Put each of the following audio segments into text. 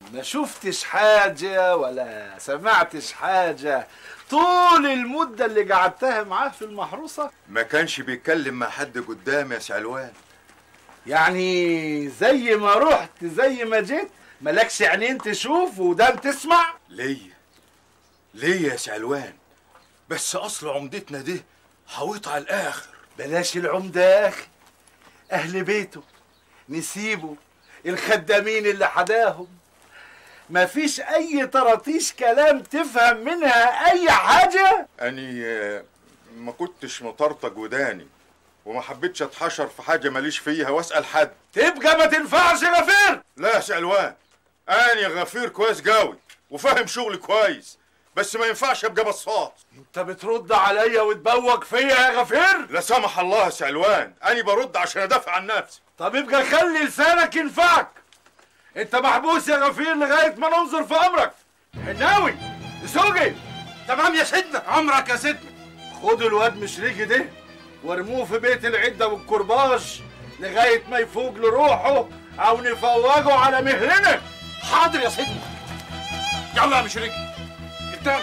ما شفتش حاجة ولا سمعتش حاجة طول المدة اللي قعدتها معاه في المحروسة ما كانش بيتكلم مع حد قدامي يا سعلوان يعني زي ما رحت زي ما جيت مالكش عينين تشوف ودان تسمع ليا ليا يا سعلوان بس اصل عمدتنا دي حويط على الاخر بلاش العمدة يا أخي أهل بيته نسيبه الخدامين اللي حداهم مفيش أي طراطيش كلام تفهم منها أي حاجة اني آه، ما كنتش مطرطق وداني وما حبيتش اتحشر في حاجه ماليش فيها واسال حد تبقى ما تنفعش غفير لا يا سعلوان اني غفير كويس قوي وفاهم شغلي كويس بس ما ينفعش ابقى بصاص انت بترد عليا وتبوق فيا يا غفير لا سمح الله يا سعلوان اني برد عشان ادافع عن نفسي طب يبقى خلي لسانك ينفعك انت محبوس يا غفير لغايه ما ننظر في امرك حناوي سوقي تمام يا سيدنا عمرك يا سيدنا خدوا الواد مشريكي ده وارموه في بيت العده والكرباج لغايه ما يفوق لروحه او نفوقه على مهلنا حاضر يا سيدنا يلا يا مشركي قدام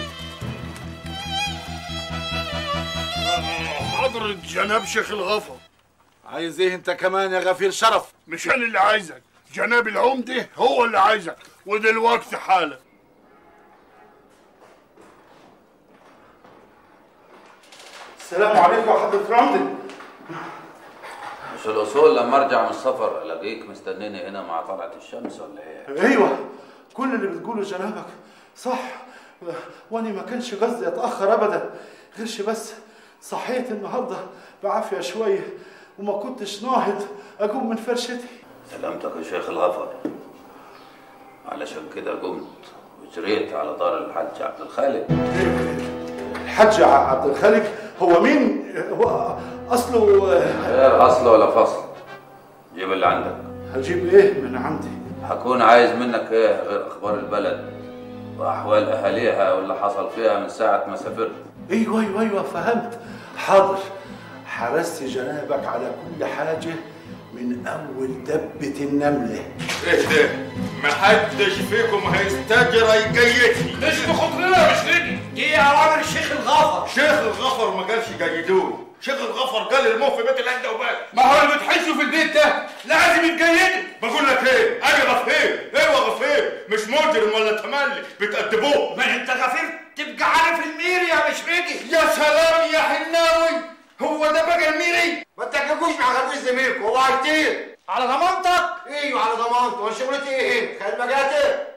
حضرة جناب شيخ الغفر عايز ايه انت كمان يا غفير شرف مش انا اللي عايزك جناب العمدة هو اللي عايزك ودلوقتي حالا السلام عليكم يا حضرة رمضي مش الاصول لما ارجع من السفر الاقيك مستنيني هنا مع طلعه الشمس ولا ايه؟ ايوه كل اللي بتقوله جنابك صح وانا ما كانش قصدي اتاخر ابدا غيرش بس صحيت النهارده بعافيه شويه وما كنتش ناهض اقوم من فرشتي سلامتك يا شيخ الغفر علشان كده قمت وجريت على دار الحاج عبد الخالق الحاج عبد الخالق هو مين هو اصله غير اصل ولا فصل جيب اللي عندك هجيب ايه من عندي هكون عايز منك ايه غير اخبار البلد واحوال اهاليها واللي حصل فيها من ساعه ما سافرت ايوه ايوه ايوه فهمت حاضر حرست جنابك على كل حاجه من اول دبه النمله ايه ده ما حدش فيكم هيستجرى يجيدني مش بخطرنا يا مشركي دي اوامر الشيخ الغفر شيخ الغفر ما قالش جيدوني شيخ الغفر قال ارموه في بيت العده وبس ما هو اللي بتحسه في البيت ده لازم يتجيدوا بقول لك ايه انا غفير ايوه غفير مش مجرم ولا تملي بتأدبوه ما انت غفير تبقى عارف الميري يا مشركي يا سلام يا حناوي هو ده بقى الميري ما تحكوش مع خربوش زميلكم هو كتير على ضمانتك ايوه على ضمانته وانا شغلتي ايه هنا؟ خدمه جاتي